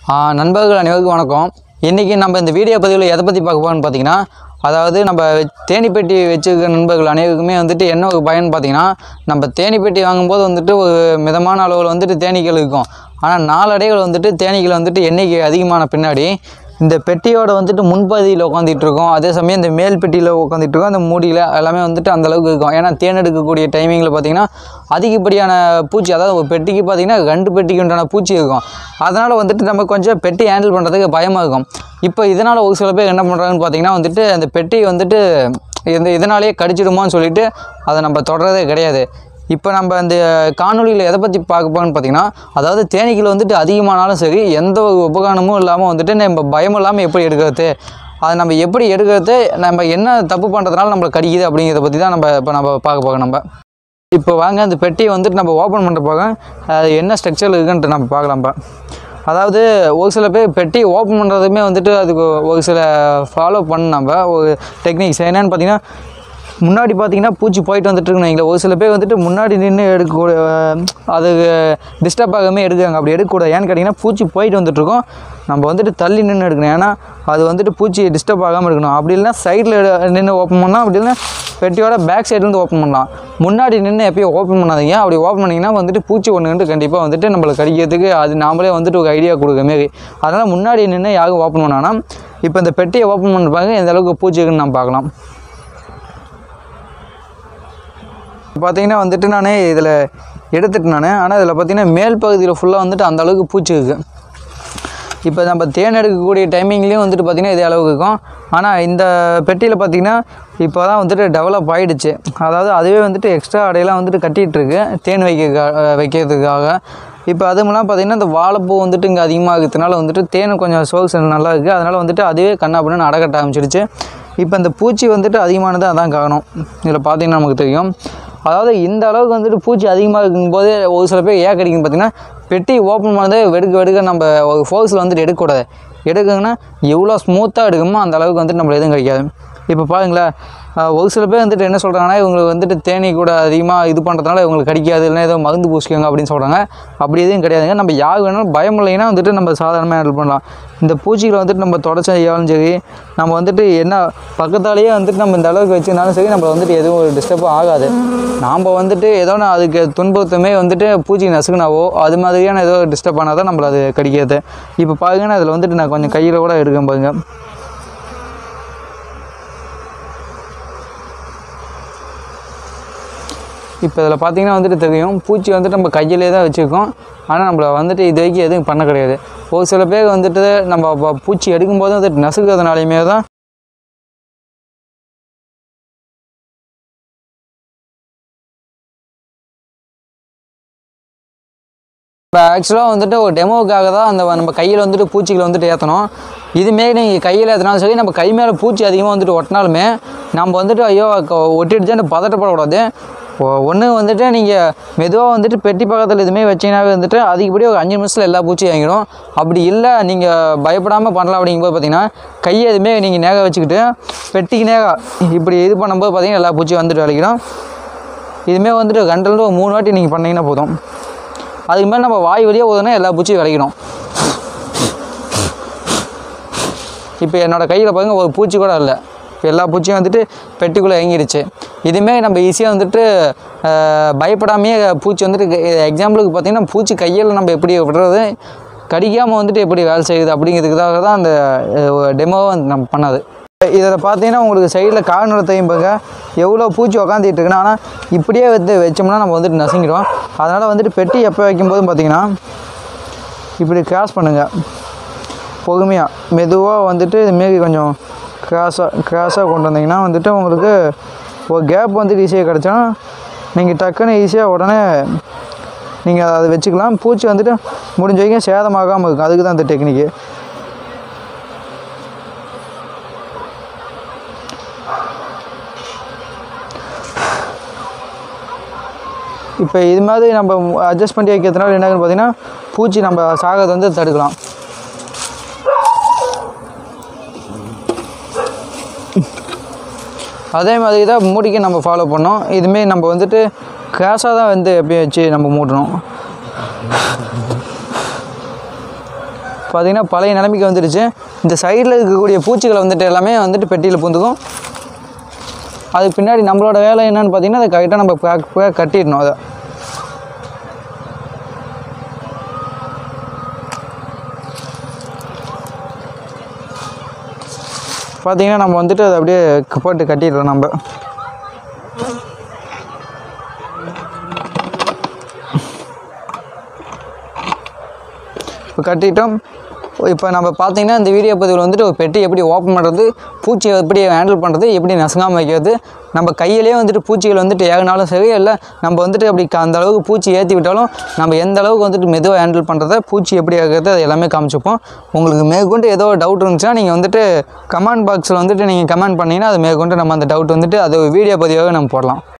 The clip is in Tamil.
ஆ, நண்பர்கள் அனைவருக்கும் வணக்கம் இன்றைக்கி நம்ம இந்த வீடியோ பதிவில் எதை பற்றி பார்க்க போகிறோம்னு பார்த்தீங்கன்னா அதாவது நம்ம தேனி பெட்டி வச்சுருக்க நண்பர்கள் அனைவருக்குமே வந்துட்டு என்ன ஒரு பயன் பார்த்தீங்கன்னா நம்ம தேனி பெட்டி வாங்கும்போது வந்துட்டு ஒரு மிதமான அளவில் வந்துட்டு தேனீக்கள் இருக்கும் ஆனால் நாளடைவில் வந்துட்டு தேனீக்கள் வந்துட்டு எண்ணிக்கை அதிகமான பின்னாடி இந்த பெட்டியோட வந்துட்டு முன்பகுதியில் உட்காந்துட்டு இருக்கோம் அதே சமயம் இந்த மேல் பெட்டியில் உட்காந்துட்டு இருக்கோம் அந்த மூடியில் எல்லாமே வந்துட்டு அந்த அளவுக்கு இருக்கும் ஏன்னா தேன் எடுக்கக்கூடிய டைமிங்கில் பார்த்தீங்கன்னா அதிகப்படியான பூச்சி அதாவது ஒரு பெட்டிக்கு பார்த்தீங்கன்னா ரெண்டு பெட்டிக்கு உண்டான பூச்சி இருக்கும் அதனால் வந்துட்டு நம்ம கொஞ்சம் பெட்டி ஹேண்டில் பண்ணுறதுக்கு பயமாக இருக்கும் இப்போ இதனால் ஒரு சில பேர் என்ன பண்ணுறாங்கன்னு பார்த்தீங்கன்னா வந்துட்டு அந்த பெட்டி வந்துட்டு இந்த இதனாலேயே கடிச்சிடுமோன்னு சொல்லிட்டு அதை நம்ம தொடரதே கிடையாது இப்போ நம்ம இந்த காணொலியில் எதை பற்றி பார்க்க போகிறோம்னு பார்த்தீங்கன்னா அதாவது தேனீக்கள் வந்துட்டு அதிகமானாலும் சரி எந்த ஒரு உபகரணமும் இல்லாமல் வந்துட்டு நம்ம பயம் இல்லாமல் எப்படி எடுக்கிறது அதை நம்ம எப்படி எடுக்கிறது நம்ம என்ன தப்பு பண்ணுறதுனால நம்மளை கடிக்குது அப்படிங்கிறத பற்றி தான் நம்ம இப்போ நம்ம பார்க்க போகிறோம் நம்ம இப்போ வாங்க அந்த பெட்டியை வந்துட்டு நம்ம ஓப்பன் பண்ணுற போக அது என்ன ஸ்ட்ரக்சர் இருக்குன்ட்டு நம்ம பார்க்கலாம் இப்போ அதாவது ஒரு சில பேர் பெட்டி ஓப்பன் பண்ணுறதுமே வந்துட்டு அதுக்கு ஒரு சில ஃபாலோ பண்ண நம்ம ஒரு டெக்னிக்ஸ் என்னென்னு பார்த்தீங்கன்னா முன்னாடி பார்த்தீங்கன்னா பூச்சி போயிட்டு வந்துட்டு இருக்குன்னு வைங்களேன் ஒரு சில பேர் வந்துட்டு முன்னாடி நின்று எடுக்கக்கூடிய அது டிஸ்டர்ப் ஆகாமல் எடுக்கிறாங்க அப்படி எடுக்கக்கூடாது ஏன்னு கேட்டிங்கன்னா பூச்சி போயிட்டு வந்துட்டுருக்கோம் நம்ம வந்துட்டு தள்ளி நின்று எடுக்கணும் ஏன்னா அது வந்துட்டு பூச்சி டிஸ்டர்ப் ஆகாமல் இருக்கணும் அப்படி இல்லைன்னா சைடில் நின்று ஓப்பன் பண்ணலாம் அப்படி இல்லைன்னா பெட்டியோட பேக் சைட்லேருந்து ஓப்பன் பண்ணலாம் முன்னாடி நின்று எப்பயும் ஓப்பன் பண்ணாதீங்க அப்படி ஓப்பன் பண்ணிங்கன்னா வந்துட்டு பூச்சி ஒன்று வந்து கண்டிப்பாக வந்துட்டு நம்மளை கடிக்கிறதுக்கு அது நாமளே வந்துட்டு ஒரு ஐடியா கொடுக்குற மாரி அதனால் முன்னாடி நின்று யாரும் ஓப்பன் பண்ணாங்கன்னா இப்போ இந்த பெட்டியை ஓப்பன் பண்ணுறாங்க எந்த அளவுக்கு பூச்சி இருக்குன்னு நம்ம பார்க்கலாம் பார்த்தீங்கன்னா வந்துட்டு நான் இதில் எடுத்துட்டு நான் ஆனால் இதில் பார்த்தீங்கன்னா மேல் பகுதியில் ஃபுல்லாக வந்துட்டு அந்த அளவுக்கு பூச்சி இருக்குது இப்போ நம்ம தேன் எடுக்கக்கூடிய டைமிங்லேயும் வந்துட்டு பார்த்திங்கன்னா இதே அளவுக்கு இருக்கும் ஆனால் இந்த பெட்டியில் பார்த்திங்கன்னா இப்போ தான் வந்துட்டு டெவலப் ஆகிடுச்சு அதாவது அதுவே வந்துட்டு எக்ஸ்ட்ரா அடையெல்லாம் வந்துட்டு கட்டிகிட்டு இருக்கு தேன் வைக்க வைக்கிறதுக்காக இப்போ அதுமெல்லாம் பார்த்திங்கன்னா இந்த வாழைப்பூ வந்துட்டு இங்கே அதிகமாக இருக்கிறதுனால வந்துட்டு தேன் கொஞ்சம் சோர்ஸ் நல்லா இருக்குது அதனால் வந்துட்டு அதுவே கண்ணா அப்படின்னு அடக்கட்ட ஆரம்பிச்சிடுச்சு இப்போ இந்த பூச்சி வந்துட்டு அதிகமானது அதான் காரணம் இதில் பார்த்தீங்கன்னா நமக்கு தெரியும் அதாவது இந்த அளவுக்கு வந்துட்டு பூச்சி அதிகமாக இருக்கும்போது ஒரு சில பேர் ஏன் கிடைக்கும் பார்த்தீங்கன்னா பெட்டி ஓப்பன் பண்ணதே வெடுக்க வெடுக்க நம்ம ஒரு ஃபோர்ஸில் வந்துட்டு எடுக்கக்கூடாது எடுக்குங்கன்னா எவ்வளோ ஸ்மூத்தாக எடுக்குமோ அந்த அளவுக்கு வந்துட்டு நம்மளுக்கு எதுவும் கிடைக்காது இப்போ பாருங்களேன் ஆஹ் ஒரு சில பேர் வந்துட்டு என்ன சொல்கிறாங்கன்னா இவங்களுக்கு வந்துட்டு தேனி கூட அதிகமாக இது பண்ணுறதுனால இவங்களுக்கு கடிக்காது இல்லைன்னா ஏதோ மருந்து பூசிக்கோங்க அப்படின்னு சொல்கிறாங்க அப்படி எதுவும் கிடையாதுங்க நம்ம யார் வேணாலும் பயம் இல்லைன்னா வந்துட்டு நம்ம சாதாரணமாக ஹேண்டில் பண்ணலாம் இந்த பூச்சிகளை வந்துட்டு நம்ம தொடச்சி செய்யாலும் சரி நம்ம வந்துட்டு என்ன பக்கத்தாலேயே வந்துட்டு நம்ம இந்த அளவுக்கு வச்சுருந்தாலும் சரி நம்ம வந்துட்டு எதுவும் ஒரு டிஸ்டர்பும் ஆகாது நாம் வந்துட்டு ஏதோ ஒன்று அதுக்கு துன்புறுத்தமே வந்துட்டு பூச்சி நசுக்குனாவோ அது மாதிரியான ஏதோ டிஸ்டர்ப் ஆனால் தான் நம்மளை அது கடிக்கிறது இப்போ பாருங்கன்னா அதில் வந்துட்டு நான் கொஞ்சம் கையில் கூட எடுக்கேன் பாருங்க இப்போ இதில் பார்த்தீங்கன்னா வந்துட்டு தெரியும் பூச்சி வந்துட்டு நம்ம கையிலே தான் வச்சுருக்கோம் ஆனால் நம்மள வந்துட்டு இது வரைக்கும் எதுவும் பண்ண கிடையாது ஒரு சில பேர் வந்துட்டு நம்ம ப- பூச்சி எடுக்கும்போது வந்துட்டு நசுக்கிறதுனாலையுமே தான் இப்போ ஆக்சுவலாக வந்துட்டு ஒரு டெமோவுக்காக தான் அந்த நம்ம கையில் வந்துட்டு பூச்சிகளை வந்துட்டு ஏற்றணும் இதுமாரி நீங்கள் கையில் ஏற்றினாலும் சரி நம்ம கை மேலே பூச்சி அதிகமாக வந்துட்டு ஒட்டினாலுமே நம்ம வந்துட்டு ஐயோ க- ஒட்டிடுச்சுன்னு பதட்டப்படக்கூடாது ஒன்று வந்துட்டு நீங்கள் மெதுவாக வந்துட்டு பெட்டி பக்கத்தில் இதுமாரி வச்சிங்கனாவே வந்துட்டு அதிகப்படி ஒரு அஞ்சு நிமிஷத்தில் எல்லா பூச்சியும் வாங்கிடும் அப்படி இல்லை நீங்கள் பயப்படாமல் பண்ணலாம் அப்படிங்கும்போது பார்த்தீங்கன்னா கையை எதுவுமே நீங்கள் நேக வச்சுக்கிட்டு பெட்டிக்கு நேகா இப்படி இது பண்ணும்போது பார்த்தீங்கன்னா எல்லா பூச்சியும் வந்துட்டு விளைக்கிடும் இதுமாரி வந்துட்டு ரெண்டுலேருந்து ஒரு மூணு வாட்டி நீங்கள் பண்ணீங்கன்னா போதும் அதுக்கு மேலே நம்ம வாய் வழியாக ஊதுனா எல்லா பூச்சியும் விளைக்கணும் இப்போ என்னோடய கையில் பாருங்க ஒரு பூச்சி கூட இல்லை இப்போ எல்லா பூச்சியும் வந்துட்டு பெட்டிக்குள்ளே இறங்கிடுச்சு இதுவுமே நம்ம ஈஸியாக வந்துட்டு அஹ், பயப்படாமையே பூச்சி வந்துட்டு எக்ஸாம்பிளுக்கு பார்த்தீங்கன்னா பூச்சி கையில் நம்ம எப்படி விடுறது கடிக்காமல் வந்துட்டு எப்படி வேலை செய்யுது அப்படிங்கிறதுக்காக தான் அந்த டெமோவை நம்ம பண்ணது இதில் பார்த்தீங்கன்னா உங்களுக்கு சைடில் கார்னர் தையும் பாருங்க எவ்வளோ பூச்சி உக்காந்துட்டு இருக்குன்னு ஆனால் இப்படியே வந்து வச்சோம்னா நம்ம வந்துட்டு நசுங்கிடுவோம் அதனால் வந்துட்டு பெட்டி எப்போ வைக்கும்போதும் பார்த்தீங்கன்னா இப்படி கிராஸ் பண்ணுங்கள் பொறுமையாக மெதுவாக வந்துட்டு இதுமாரி கொஞ்சம் கிராஸாக கிராஸாக கொண்டு வந்தீங்கன்னா வந்துட்டு உங்களுக்கு ஒரு கேப் வந்துட்டு ஈஸியாக கிடச்சா நீங்கள் டக்குன்னு ஈஸியாக உடனே நீங்கள் அதை வச்சுக்கலாம் பூச்சி வந்துட்டு முடிஞ்ச வரைக்கும் சேதமாகாமல் இருக்கும் அதுக்கு தான் இந்த டெக்னிக்கு இப்போ இது மாதிரி நம்ம அட்ஜஸ்ட் பண்ணி வைக்கிறதுனால என்ன ஆகுதுன்னு பார்த்தீங்கன்னா பூச்சி நம்ம சாகிறத வந்து தடுக்கலாம் அதே மாதிரி தான் மூடிக்கு நம்ம ஃபாலோ பண்ணோம் இதுமாரி நம்ம வந்துட்டு கிராஸாக தான் வந்து எப்பயும் வச்சு நம்ம மூடணும் பார்த்தீங்கன்னா பழைய நிலைமைக்கு வந்துடுச்சு இந்த சைடில் இருக்கக்கூடிய பூச்சிகளை வந்துட்டு எல்லாமே வந்துட்டு பெட்டியில் பூந்துக்கும் அதுக்கு பின்னாடி நம்மளோட வேலை என்னன்னு பார்த்தீங்கன்னா அதை கரெக்டாக நம்ம பேக் பேக் கட்டிடணும் அதை பார்த்தீங்கன்னா நம்ம வந்துட்டு அதை அப்படியே க- போட்டு கட்டிடுறோம் நம்ம இப்போ கட்டிட்டோம் இப்போ நம்ம பார்த்தீங்கன்னா இந்த வீடியோ பதிவில் வந்துட்டு ஒரு பெட்டி எப்படி ஓப்பன் பண்ணுறது பூச்சியை எப்படி ஹேண்டில் பண்ணுறது எப்படி நசுங்காமல் வைக்கிறது நம்ம கையிலேயே வந்துட்டு பூச்சிகள் வந்துட்டு ஏகினாலும் சரி இல்லை நம்ம வந்துட்டு அப்படி க- அந்த அளவுக்கு பூச்சி ஏற்றி விட்டாலும் நம்ம எந்த அளவுக்கு வந்துட்டு மெதுவாக ஹேண்டில் பண்ணுறத பூச்சி எப்படி ஆகிறது அது எல்லாமே காமிச்சிப்போம் உங்களுக்கு மேற்கொண்டு ஏதோ டவுட் இருந்துச்சுன்னா நீங்கள் வந்துட்டு கமெண்ட் பாக்ஸில் வந்துட்டு நீங்கள் கமெண்ட் பண்ணிங்கன்னா அது மேற்கொண்டு நம்ம அந்த டவுட் வந்துட்டு அது வீடியோ பதிவாக நம்ம போடலாம்